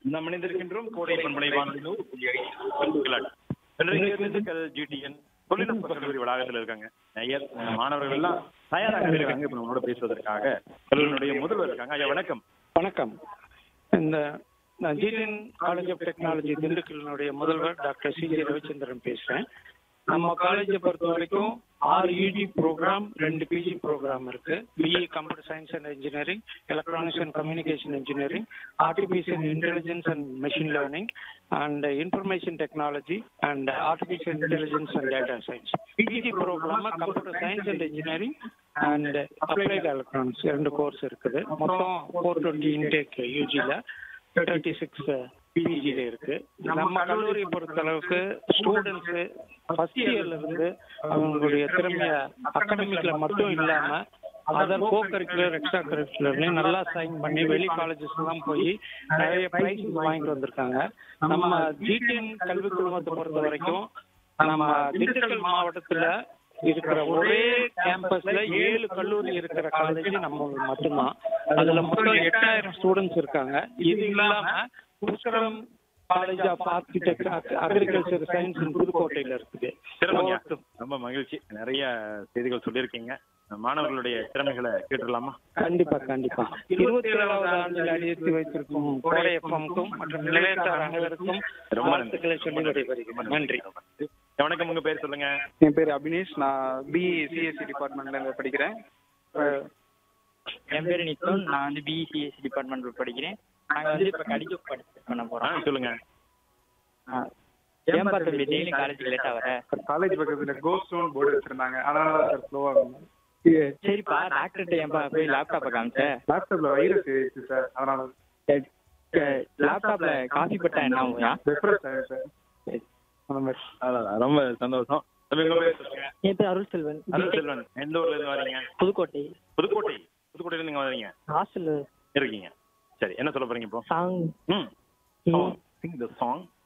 நாம் இணைந்திருக்கின்றோம் கோடை பண்பலை வானொலியில் புதிய ஐந்து இன்றைக்கு திண்டுக்கல் ஜிடிஎன் தொழில்நுட்ப கல்லூரி வளாகத்தில் இருக்காங்க ஐயர் மாணவர்கள் எல்லாம் தயாராக இருக்காங்க இப்ப நம்மளோட பேசுவதற்காக கல்லூரியினுடைய முதல்வர் இருக்காங்க ஐயா வணக்கம் வணக்கம் இந்த நான் ஜிடிஎன் காலேஜ் ஆஃப் டெக்னாலஜி திண்டுக்கலினுடைய முதல்வர் டாக்டர் சி ஜி ரவிச்சந்திரன் பேசுறேன் நம்ம காலேஜை பொறுத்த வரைக்கும் ஆறு இடி ப்ரோக்ராம் ரெண்டு பிஜி ப்ரோக்ராம் இருக்கு BE computer science and engineering electronics and communication engineering artificial intelligence and machine learning and information technology and artificial intelligence and data science PG program computer science and engineering and applied electronics ரெண்டு course இருக்குது மொத்தம் four twenty intake யூஜியில் thirty six பிஜியில் இருக்கு நம்ம கல்லூரியை பொறுத்த அளவுக்கு ஸ்டூடெண்ட்ஸ் ஃபர்ஸ்ட் இயர்ல இருந்து அவங்களுடைய திறமைய அகாடமிக்ல மட்டும் இல்லாம அதர் கோ கரிக்குலர் எக்ஸ்ட்ரா கரிக்குலர்லயும் நல்லா சைன் பண்ணி வெளி காலேஜஸ் எல்லாம் போய் நிறைய பிரைஸ் வாங்கிட்டு வந்திருக்காங்க நம்ம ஜிடிஎன் கல்வி குழுமத்தை பொறுத்த வரைக்கும் நம்ம திண்டுக்கல் மாவட்டத்துல இருக்கிற ஒரே கேம்பஸ்ல ஏழு கல்லூரி இருக்கிற காலேஜ் நம்ம மட்டும்தான் அதுல மொத்தம் எட்டாயிரம் ஸ்டூடெண்ட்ஸ் இருக்காங்க இது இல்லாம Pushkaram college of architect agriculture science புதுக்கோட்டையில இருக்குது சிறப்புங்க ரொம்ப மகிழ்ச்சி நிறைய செய்திகள் சொல்லியிருக்கீங்க மாணவர்களுடைய திறமைகளை கேட்டுடலாமா கண்டிப்பா கண்டிப்பா இருபத்தி ஏழாவது ஆண்டில் அடியெடுத்து வைத்திருக்கும் கோடை எஃப்எம்க்கும் மற்றும் நிலையத்தார் அனைவருக்கும் ரொம்ப நன்றி. வாழ்த்துக்களை சொல்லி விடைபெறுகிறேன் நன்றி வணக்கம் உங்க பேர் சொல்லுங்க என் பேர் அபினேஷ் நான் பிஇ சிஎஸ்சி டிபார்ட்மெண்ட்ல படிக்கிறேன் அஹ் என் பேரு நித்தன் நான் வந்து பிசிஎஸ் டிபார்ட்மெண்ட்ல படிக்கிறேன் நாங்க வந்து இப்ப கடிஜோ பார்ட்டிசிபேட் பண்ண ஆ போறோம் சொல்லுங்க ஏன்பா தம்பி டெய்லி காலேஜுக்கு லேட்டா வர காலேஜ் பக்கத்துல கோ ஸ்டோன் போர்டு வச்சிருந்தாங்க அதனால தான் சார் ஸ்லோவா வந்தேன் சரிப்பா டாக்டர்கிட்ட ஏன்பா போய் லேப்டாப்பை காமிச்ச லேப்டாப்ல வைரஸ் ஏறிச்சு சார் அதனால லேப்டாப்ல காஃபி பட்டா என்ன ஆகுயா ரெஃப்ரெஷ் ஆயிடுச்சு சார் அந்த மாதிரி அதான், ரொம்ப சந்தோஷம் தம்பி, உங்க பேர் சொல்லுங்க என் பேர் அருள் செல்வன் அருள் செல்வன் எந்த ஊர்ல இருந்து வரீங்க புதுக்கோட்டை புதுக்கோட்டை புதுக்கோட்டையில இருந்து இங்க வரீங்க ஹாஸ்டல் இருக்கீங்க சரி என்ன சொல்ல போறீங்க இப்போ சாங் ம் சிங் த சாங்